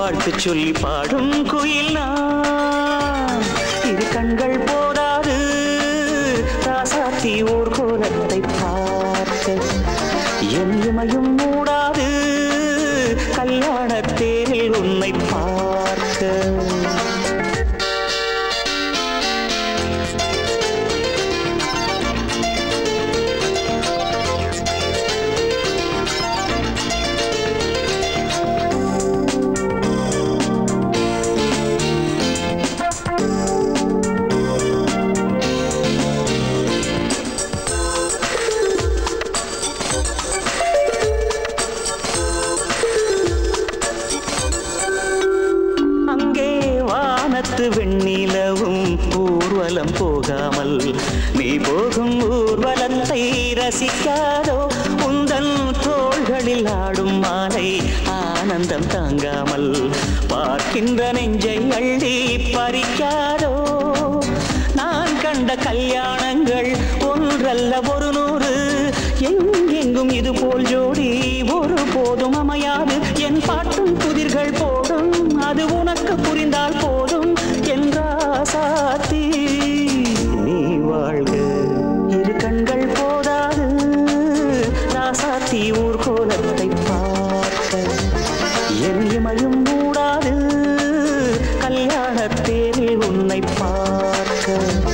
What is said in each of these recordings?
வாழ்த்து சொல்லி பாடும் குயில் நான் இரு கண்கள் போதாது ராசாத்தி ஓர் கோலத்தை பார்க்க என் இமையும் மூடாது கல்யாண தேரில் உன்னை பார்க்க அங்கே வானத்து வெண்ணிலவும் ஊர்வலம் போகாமல் நீ போகும் ஊர்வலத்தை ரசிக்காதோ உந்தன் தோள்களில் ஆடும் மாலை ஆனந்தம் தாங்காமல் பார்க்கின்ற நெஞ்சை அள்ளி பறிக்காதோ நான் கண்ட கல்யாணங்கள் ஒன்றல்ல ஒரு நூறு எங்கெங்கும் இது போல் ஜோடி ஒரு போதும் அமையாது என் பாட்டும் புதிர்கள் போடும் அது உனக்கு புரிந்தால் போதும் என்றாசாத்தி நீ வாழ்க இரு கண்கள் போதாது ராசாத்தி ஊர் கோலத்தை பார்க்க என் இமையும் மூடாது கல்யாணத்தேரில் உன்னை பார்க்க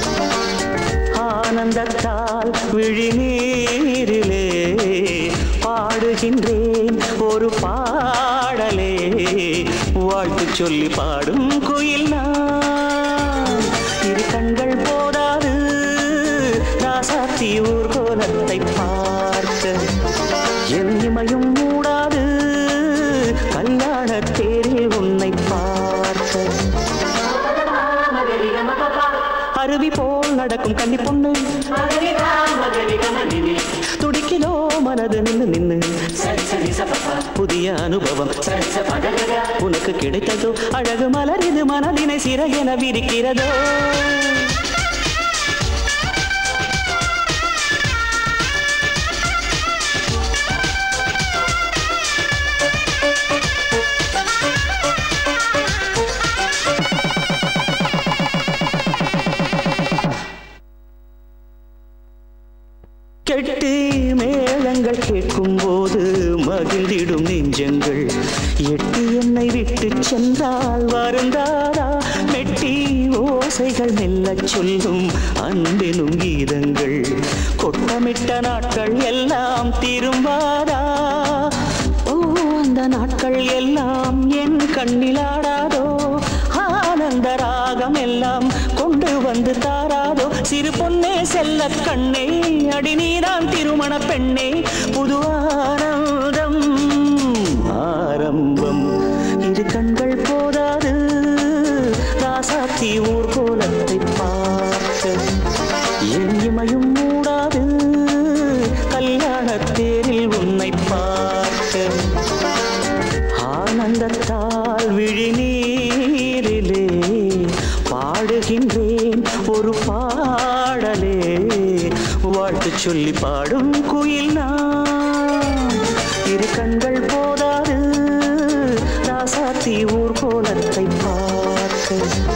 ஆனந்தத்தால் விழிநீரிலே பாடுகின்றேன் ஒரு பாடலே வாழ்த்து சொல்லி பாடும் குயில் நான் இரு கண்கள் போதாது ராசாத்தி ஊர் கோலத்தை பார்க்க என் இமையும் மூடாது கல்யாண தேரில் உன்னை பார்க்க அருவி போல் நடக்கும் கன்னி பொண்ணு துடிக்கிலோ மனது நின்னு நின்னு புதிய அனுபவம் உனக்கு கிடைத்ததோ அழகு மலர் இது மனதினை சிறகென விரிக்கிறதோ கெட்டு மேளங்கள் கேட்கும் போது மகிழ்ந்திடும் நெஞ்சங்கள் எட்டி என்னை விட்டு சென்றால் வருந்தாரா மெட்டி ஓசைகள் மெல்லச் சொல்லும் அன்பெனும் கீதங்கள் கொட்டமிட்ட நாட்கள் எல்லாம் திரும்பாதா ஓ அந்த நாட்கள் எல்லாம் என் கண்ணிலாடாதோ ஆனந்த ராகம் எல்லாம் கொண்டு வந்து தாராதோ சிறு பொன்னே செல்ல கண்ணே அடி நீதான் திருமண பெண்ணே புது ஆனந்தம் ஆரம்பம் இரு கண்கள் போதாது ராசாத்தி ஊர் கோலத்தை பார்க்க என் இமையும் மூடாது கல்யாண தேரில் உன்னை பார்க்க ஆனந்தத்தால் விழிநீரிலே பாடுகின்றேன் ஒரு பாடலே வாழ்த்து சொல்லி பாடும் குயில் நான் இரு கண்கள் போதாது ராசாத்தி ஊர் கோலத்தை பார்க்க